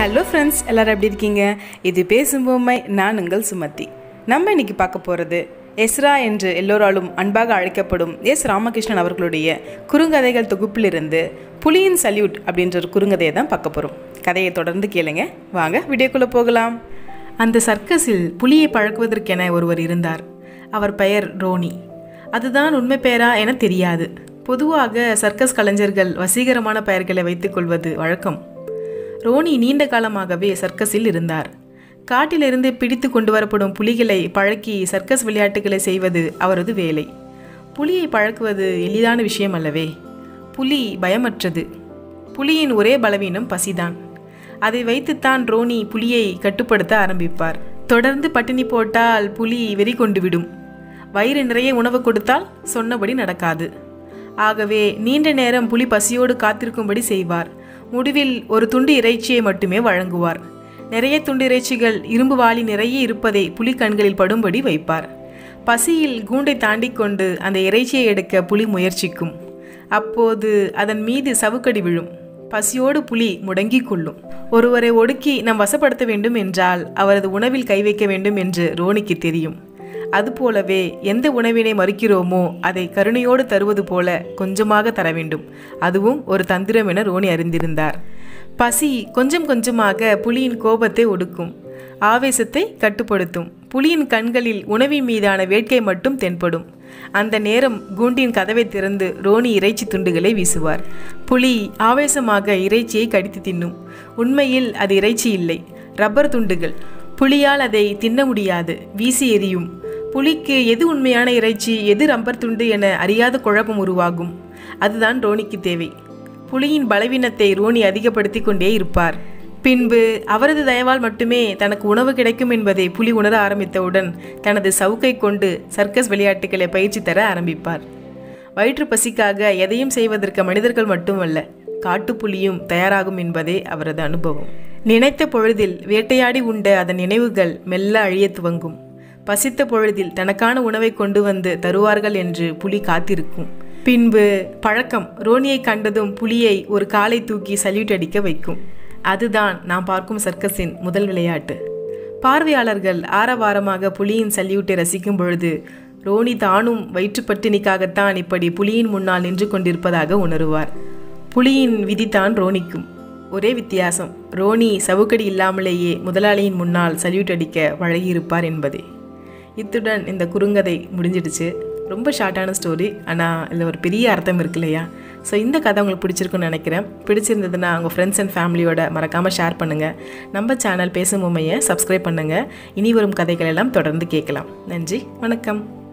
hello friends எல்லாரும் எப்படி இருக்கீங்க இது பேசும் பொம்மை நான் உங்கள் சுமதி நம்ம இன்னைக்கு பார்க்க போகிறது எஸ்ரா என்று எல்லோராலும் அன்பாக அழைக்கப்படும் எஸ் ராமகிருஷ்ணன் அவர்களுடைய குறுங்கதைகள் தொகுப்பிலிருந்து புலியின் சல்யூட் அப்படின்ற ஒரு குறுங்கதையை தான் பார்க்க போகிறோம் கதையை தொடர்ந்து கேளுங்க வாங்க வீடியோக்குள்ளே போகலாம் அந்த சர்க்கஸில் புலியை பழக்குவதற்கென ஒருவர் இருந்தார் அவர் பெயர் ரோனி அதுதான் உண்மை பெயரா என தெரியாது பொதுவாக சர்க்கஸ் கலைஞர்கள் வசீகரமான பெயர்களை வைத்துக்கொள்வது வழக்கம் ரோனி நீண்ட காலமாகவே சர்க்கஸில் இருந்தார் காட்டிலிருந்து பிடித்து கொண்டு வரப்படும் புலிகளை பழக்கி சர்க்கஸ் விளையாட்டுகளை செய்வது அவரது வேலை புலியை பழக்குவது எளிதான விஷயம் அல்லவே புலி பயமற்றது புலியின் ஒரே பலவீனம் பசிதான் அதை வைத்துத்தான் ரோனி புலியை கட்டுப்படுத்த ஆரம்பிப்பார் தொடர்ந்து பட்டினி போட்டால் புலி வெறி கொண்டு விடும் வயிறு நிறைய உணவு கொடுத்தால் சொன்னபடி நடக்காது ஆகவே நீண்ட நேரம் புலி பசியோடு காத்திருக்கும்படி செய்வார் முடிவில் ஒரு துண்டு இறைச்சியை மட்டுமே வழங்குவார் நிறைய துண்டு இறைச்சிகள் இரும்பு வாளி நிறைய இருப்பதை புலி கண்களில் படும்படி வைப்பார் பசியில் கூண்டை தாண்டி கொண்டு அந்த இறைச்சியை எடுக்க புலி முயற்சிக்கும் அப்போது அதன் மீது சவுக்கடி விழும் பசியோடு புலி முடங்கிக் கொள்ளும் ஒருவரை ஒடுக்கி நாம் வசப்படுத்த வேண்டும் என்றால் அவரது உணவில் கை வைக்க வேண்டும் என்று ரோனிக்கு தெரியும் அதுபோலவே எந்த உணவினை மறுக்கிறோமோ அதை கருணையோடு தருவது போல கொஞ்சமாக தர வேண்டும் அதுவும் ஒரு தந்திரம் என ரோனி அறிந்திருந்தார் பசி கொஞ்சம் கொஞ்சமாக புலியின் கோபத்தை ஒடுக்கும் ஆவேசத்தை கட்டுப்படுத்தும் புலியின் கண்களில் உணவின் மீதான வேட்கை மட்டும் தென்படும் அந்த நேரம் கூண்டின் கதவை திறந்து ரோனி இறைச்சி துண்டுகளை வீசுவார் புலி ஆவேசமாக இறைச்சியை கடித்து தின்னும் உண்மையில் அது இறைச்சி இல்லை ரப்பர் துண்டுகள் புலியால் அதை தின்ன முடியாது வீசி எறியும் புலிக்கு எது உண்மையான இறைச்சி எது ரப்பர் துண்டு என அறியாத குழப்பம் உருவாகும் அதுதான் ரோனிக்கு தேவை புலியின் பலவீனத்தை ரோனி அதிகப்படுத்தி கொண்டே இருப்பார் பின்பு அவரது தயவால் மட்டுமே தனக்கு உணவு கிடைக்கும் என்பதை புலி உணர ஆரம்பித்தவுடன் தனது சவுக்கை கொண்டு சர்க்கஸ் விளையாட்டுகளை பயிற்சி தர ஆரம்பிப்பார் வயிற்று பசிக்காக எதையும் செய்வதற்கு மனிதர்கள் மட்டுமல்ல காட்டுப்புலியும் தயாராகும் என்பதே அவரது அனுபவம் நினைத்த பொழுதில் வேட்டையாடி உண்ட அதன் நினைவுகள் மெல்ல அழிய துவங்கும் பசித்த பொழுதில் தனக்கான உணவை கொண்டு வந்து தருவார்கள் என்று புலி காத்திருக்கும் பின்பு பழக்கம் ரோனியை கண்டதும் புலியை ஒரு காலை தூக்கி சல்யூட் அடிக்க வைக்கும் அதுதான் நாம் பார்க்கும் சர்க்கஸின் முதல் விளையாட்டு பார்வையாளர்கள் ஆரவாரமாக புலியின் சல்யூட்டை ரசிக்கும் பொழுது ரோனி தானும் வயிற்றுப்பட்டினிக்காகத்தான் இப்படி புலியின் முன்னால் நின்று கொண்டிருப்பதாக உணருவார் புலியின் விதிதான் ரோனிக்கும் ஒரே வித்தியாசம் ரோனி சவுக்கடி இல்லாமலேயே முதலாளியின் முன்னால் சல்யூட் அடிக்க வழங்கியிருப்பார் என்பதே இத்துடன் இந்த குறுங்கதை முடிஞ்சிடுச்சு ரொம்ப ஷார்ட்டான ஸ்டோரி ஆனால் இதில் ஒரு பெரிய அர்த்தம் இருக்கு இல்லையா ஸோ இந்த கதை உங்களுக்கு பிடிச்சிருக்குன்னு நினைக்கிறேன் பிடிச்சிருந்ததுன்னா உங்கள் ஃப்ரெண்ட்ஸ் அண்ட் ஃபேமிலியோட மறக்காமல் ஷேர் பண்ணுங்கள் நம்ம சேனல் பேசும் உண்மையை சப்ஸ்கிரைப் பண்ணுங்கள் இனி வரும் கதைகள் எல்லாம் தொடர்ந்து கேட்கலாம் நன்றி வணக்கம்